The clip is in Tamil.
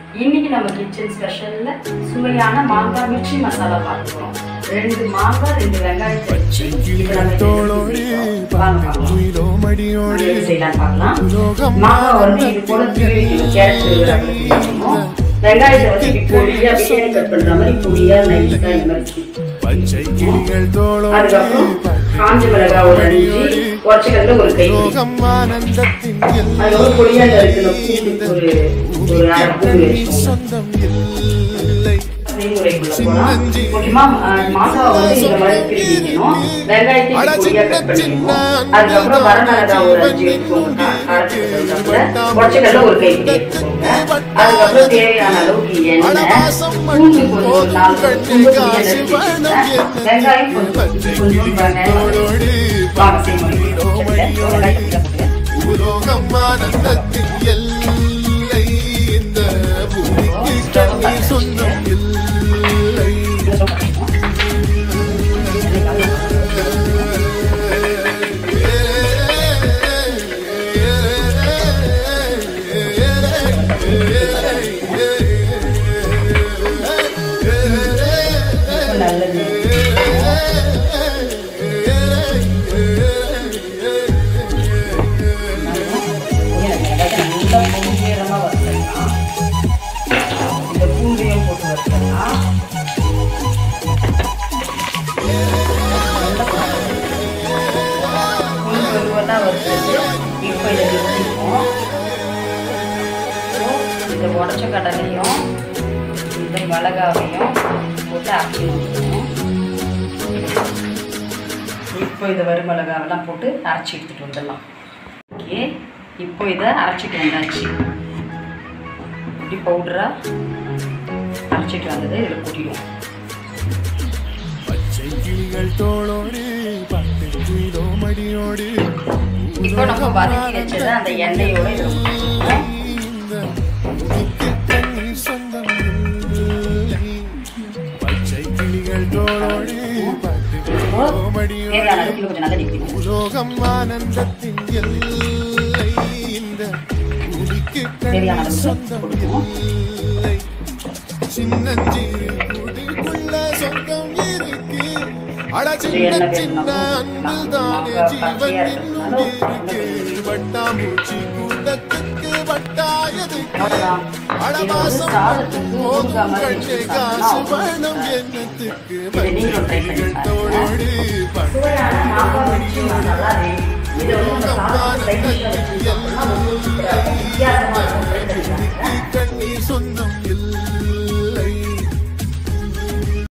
இன்னைக்கு நம்ம கிச்சன் ஸ்பெஷல்ல சுவையான மாங்காய் மிர்ச்சி மசாலா பார்க்குறோம் ரெண்டு மாங்காய் ரெண்டு வெங்காயத்தை வச்சு இப்ப நம்ம இதை எப்படி செய்யறோம்? வாங்க பார்க்கலாம். அது எப்படி செய்யலாம்னு பார்க்கலாம் மாங்காய் வந்து இது போல திருவி கேரட் திருவிழாவில் திருவிக்கணும் வெங்காயத்தை வந்து இப்படி பொடியா பிரியாணி கட் பண்ற மாதிரி பொடியா நைஸா இந்த மாதிரி பச்சை கிளிகள் தோளோடு அதுக்கப்புறம் காஞ்ச மிளகாய் ஒரு அஞ்சு உடச்சிக்கல்ல ஒரு கை லோகம் ஆனந்தத்தின் எல்லை அதுக்கப்புறம் பொடியா இருக்கிற பூண்டு ஒரு ஒரு அரை பூண்டு வச்சுக்கோங்க சொந்தம் இல்லை செய்முறைக்குள்ள போலாம் முக்கியமா அஹ், மாங்காவை வந்து இந்த மாதிரி திருவிக்கணும் வெங்காயத்தை இப்படி பொடியா கட் பண்ணிக்கணும் அதுக்கப்புறம் வரமிளகாய் ஒரு அஞ்சு எடுத்துக்கோங்க கா- காரத்துக்கு தகுந்தாப்புல உடச்சிக்கல்ல ஒரு கை பிடி எடுத்துக்கோங்க அதுக்கப்புறம் தேவையான அளவுக்கு எண்ணெய் பூண்டு கொஞ்சம் ஒரு நாலு துண்டு பொடியா நறுக்கி வச்சுக்கோங்க வெங்காயம் கொஞ்சம் கொஞ்சம் வெங்காயம் தோளோடு வாங்க செய்முறைக்கு வெங்காயத்தை போட்டுங்க உலோகம் ஆனந்தத்தின் எல்லை இந்த பூமிக்கு கண்ணீர் சொந்தம் இல்லை நல்லது நல்லா பொங்கீரமா வறுத்தலாம் இந்த பூண்டையும் போட்டு வறுத்தலாம் பூண்டு வறுவலா வறுத்தது இப்போ இதை நிறுத்திப்போம் இந்த உடச்ச கடலையும் இந்த மிளகாவையும் போட்டு அரைச்சி ஊற்றிக்கணும் இப்போ இதை வறுமிளகாவெல்லாம் போட்டு அரைச்சி எடுத்துகிட்டு வந்துடலாம் ஓகே இப்போ இதை அரைச்சிட்டு வந்தாச்சு இப்படி பவுடராக அரைச்சிட்டு வந்ததை இதில் கொட்டிடுவோம் பச்சை கிளிகள் தோளோடு பட்டு குயிலோ மடியோடு இப்போ நம்ம வதக்கி வச்சதை அந்த எண்ணெயோட இதில் ஊற்றிடுவோம் இந்த பூமிக்கு கண்ணீர் சொந்தம் இல்லை பச்சை கிளிகள் தோளோடு பட்டு இப்போ குயிலோ மடியோடு தேவையான அளவுக்கு இன்னும் கொஞ்சம் நல்லா நிற்கணும் உலோகம் ஆனந்தத்தின் எல்லை இந்த பூமிக்கு தேவையான கண்ணீர் அளவுக்கு சொந்தம் கொடுக்கணும் இல்லை சின்னஞ்சிறு குடிக்குள்ள சொந்தம் இருக்கு அட சின்ன சின்ன அன்பில் தானே ஜீவன் இன்னும் இருக்கு வட்டாமூச்சி கூட்டத்துக்கு வட்டாயதுக்கு அவ்வளோதான் அடவாசம் போதும் கண்ணே காசு வேணும் எண்ணத்துக்கு இதை நீங்களும் ட்ரை பண்ணி பச்சைகள் தோளோடு சுவையான மாங்காய் மிர்ச்சி மசாலா ரெடி